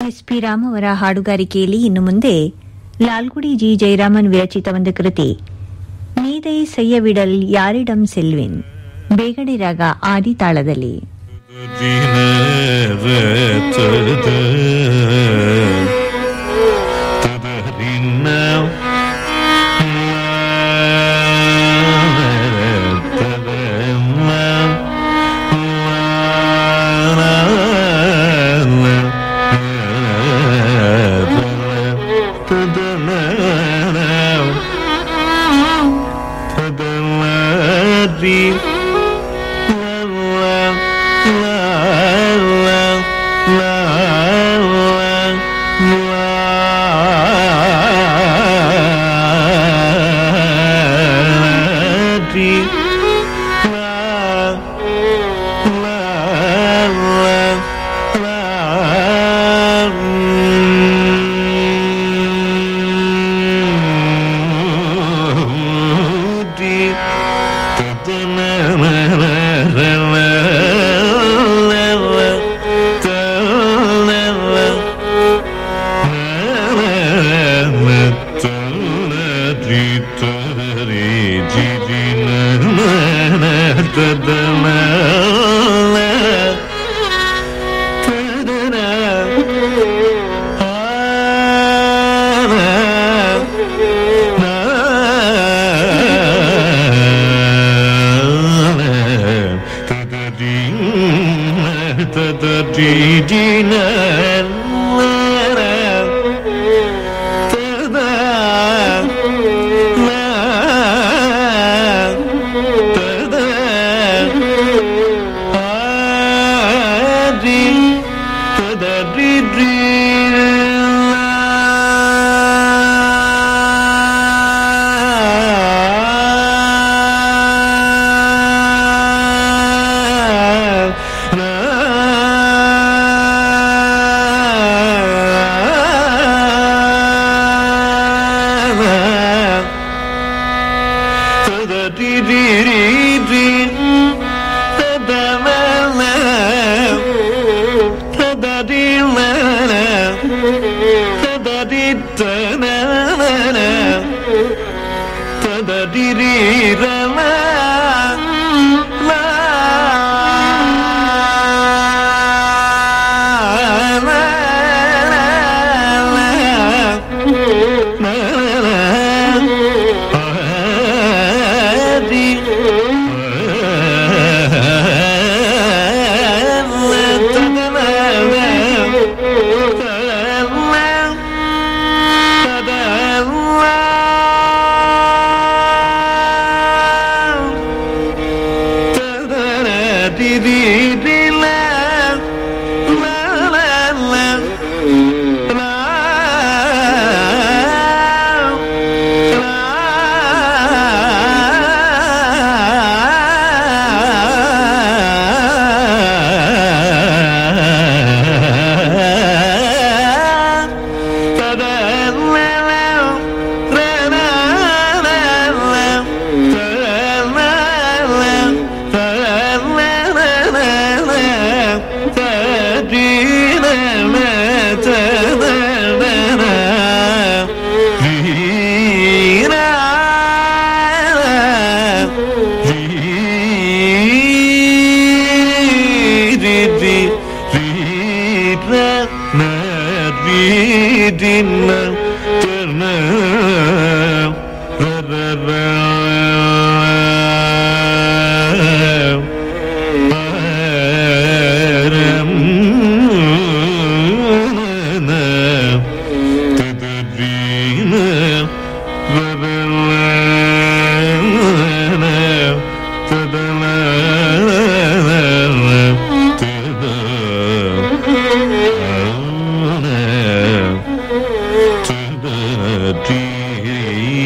S P Ram ಅವರ ಹಾಡುಗಾರಿಕೆಯಲ್ಲಿ ಇನ್ನು ಮುಂದೆ ಲಾಲ್ಗುಡಿ ಜಿ ಜಯರಾಮನ್ ವಿರಚಿತ ಒಂದು ಕೃತಿ ನೀದೈ ಸಯ್ಯವಿಡಲ್ ಯಾರಿಡಂ ಸೆಲ್ವಿನ್ ಬೇಗಡೆ ರಾಗ ಆದಿ ತಾಳದಲ್ಲಿ da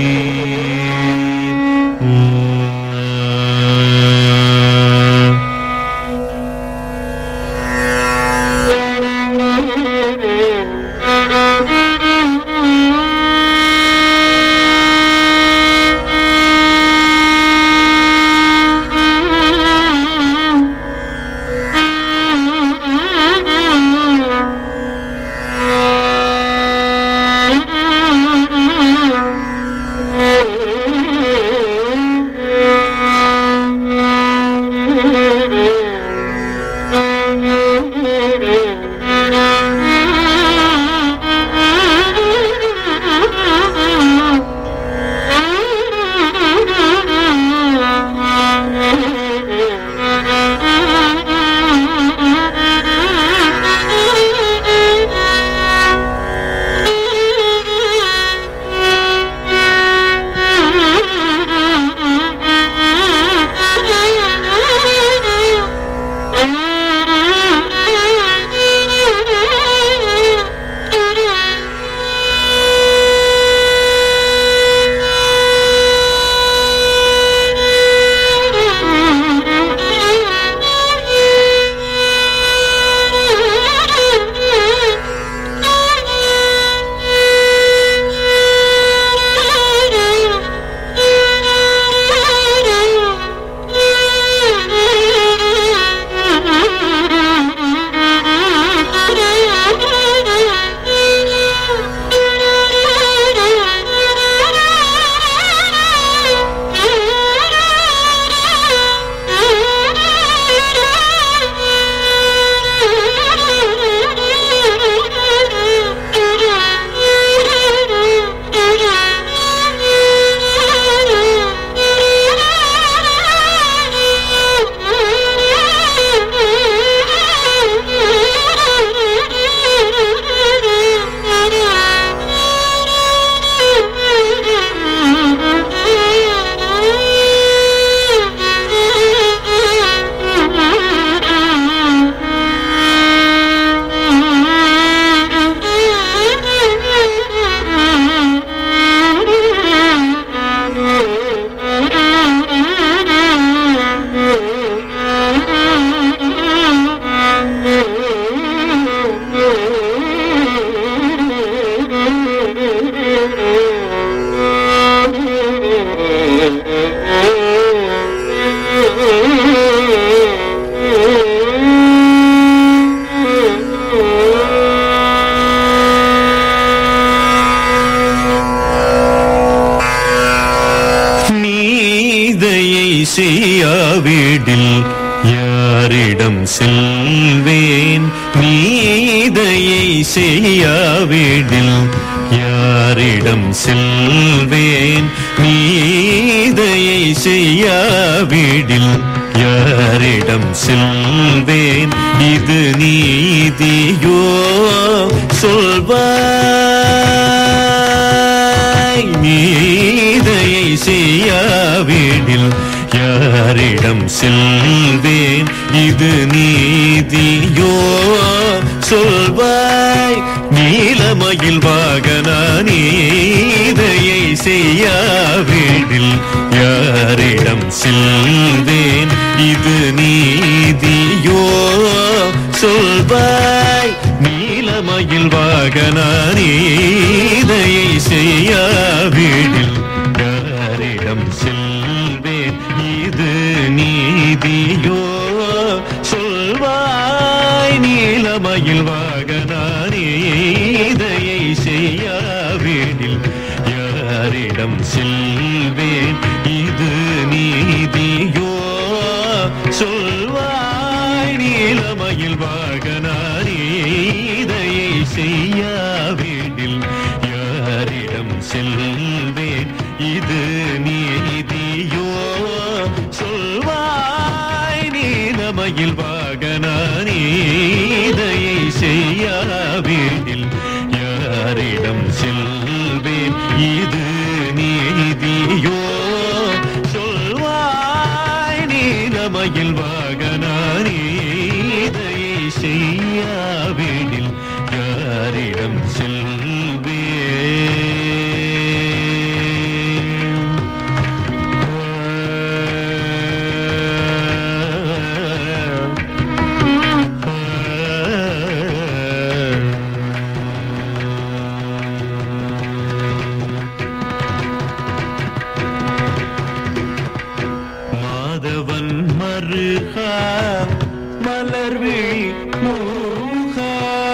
செய்யாவிடில் யாரிடம் செல்வேன் நீதையை செய்யாவிடில் யாரிடம் செல்வேன் நீதையை செய்யாவிடில் யாரிடம் செல்வேன் இது நீதியோ சொல்வாய் நீதையை செய்யாவிடில் யாரிடம் செல்வேன் இது நீதியோ சொல்வாய் நீலமயில் வாகனா நீதையை செய்யாவிடில் யாரிடம் செல்வேன் இது நீதியோ சொல்வாய் நீலமயில் வாகனா நீதையை செய்யாவிடில் யாரிடம் செல்வேன் இது நீதியோ சொல்வாய் நீலமயில் வாகனா நீதையை செய்யாவிடில் யாரிடம் செல்வேன் இது நீதியோ சொல்வாய் நீலமயில் வாகனா நீதையை செய்யாவிடில் யாரிடம் செல்வேன் இது நீதியோ சொல்வாய் நீலமயில் வாகனா நீதையை செய்யாவிடில் யாரிடம் செல்வேன் இது நீதியோ சொல்வாய் நீலமயில் வாகனா நீதையை செய்யாவிடில் யாரிடம் செல்வேன் மாதவன் மருகா மலர்விழி முருகா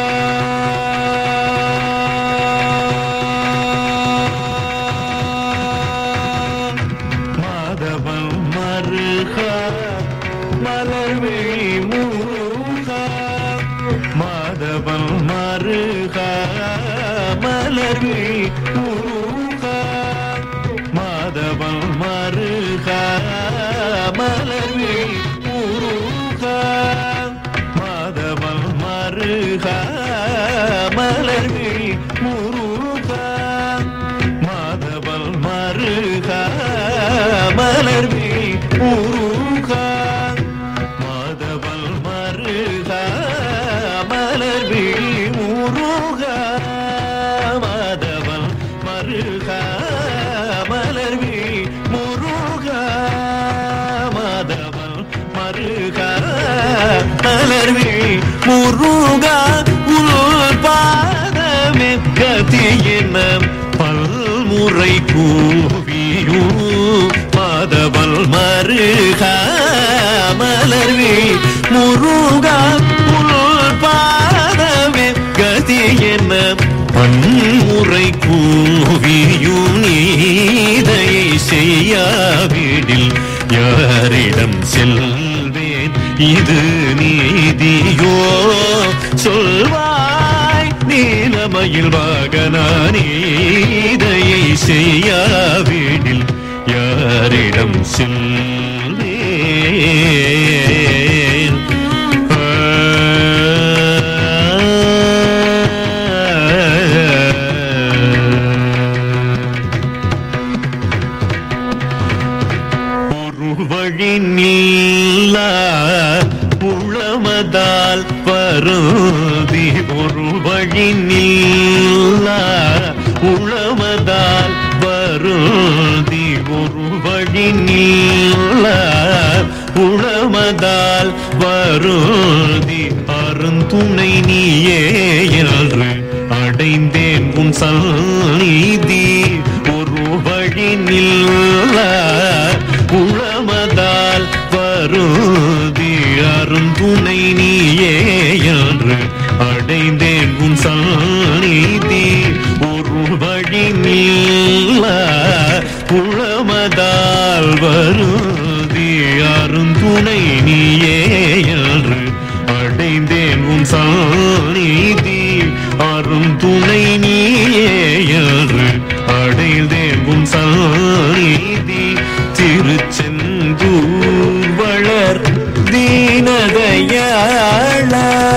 மாதவன் மருகா மலர்விழி முருகா மாதவன் மருகா மலர்விழி முருகா மாதவன் மருகா மலர்விழி முருகா மாதவன் மருகா மலர்விழி முருகா மாதவன் மருகா மலர்விழி முருகா மாதவன் மருகா மலர்விழி முருகா மாதவன் மருகா மலர்விழி முருகா மாதவன் மருகா மலர்விழி முருகா உள் பாதமே கதியின பல்முறை கூவியூ மாதவன் மருகா மலர்வி முருகா உள் பாதமே கதியென பன்முறை கூவியூ நீதையை செய்யாவிடில் யாரிடம் செல்வேன் இது நீதியோ சொல்வாய் நீலமயில் வாகனா நீதையை செய்யாவிடில் யாரிடம் செல்வேன் ஒரு வழி நீலா உளமதால் பருதி ஒரு வழி நீலா உளமதால் பருதி ஒரு வழி நீலா உளமதால் வருதி அருந்துணை நீயே என்று அடைந்தேன் உன் சந்நிதி ஒரு வழி நில்ல உளமதால் வருதி அருந்துணை நீயே என்று அடைந்தேன் உன் சந்நிதி ஒரு வழி நில்ல உளமதால் வருதி அருந்துணை நீயே என்று அடைந்தேன் உன் சாநிதி அருந்துணை நீயே என்று அடைந்தேன் உன் சாநிதி திருச்செந்தூர் வளர் தீனதயாள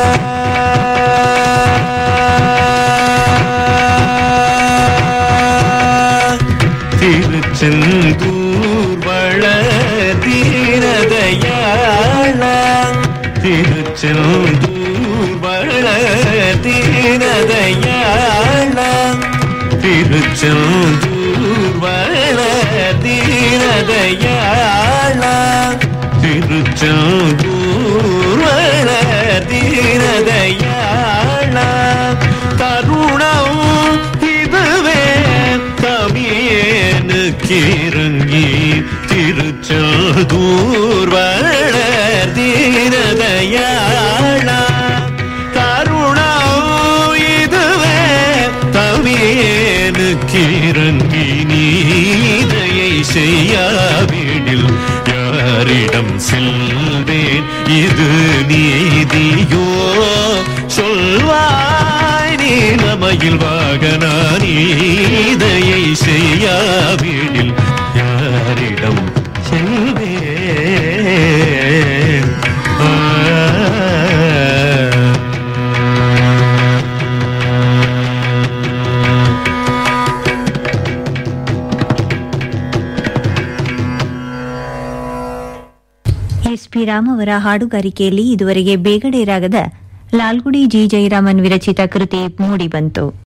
திருச்செந்தூர் வளர் தீனதயாள திருச்செந்தூர் வளர் தீனதயாள திருச்செந்தூர் வளர் தீனதயாள திருச்செந்தூர் வளர் தீனதயாள தருணம் இதுவே தமியனுக்கு இறங்கி திருச்செந்தூர் வளர் தீனதயாள கருணம் இதுவே தமியனுக்கு இறங்கி நீதையை செய்யாவிடில் யாரிடம் செல்வேன் இது நீதியோ சொல்வாய் நீலமையில் வாகனா நீதையை செய்யாவிடில் யாரிடம் செல்வேன் ஆ ಎಸ್ ಪಿ ರಾಮ್ ಅವರ ಹಾಡುಗಾರಿಕೆಯಲ್ಲಿ ಇದುವರೆಗೆ ಬೇಗಡೆ ರಾಗದ ಲಾಲ್ಗುಡಿ ಜಿ ಜಯರಾಮನ್ ವಿರಚಿತ ಕೃತಿ ಮೂಡಿಬಂತು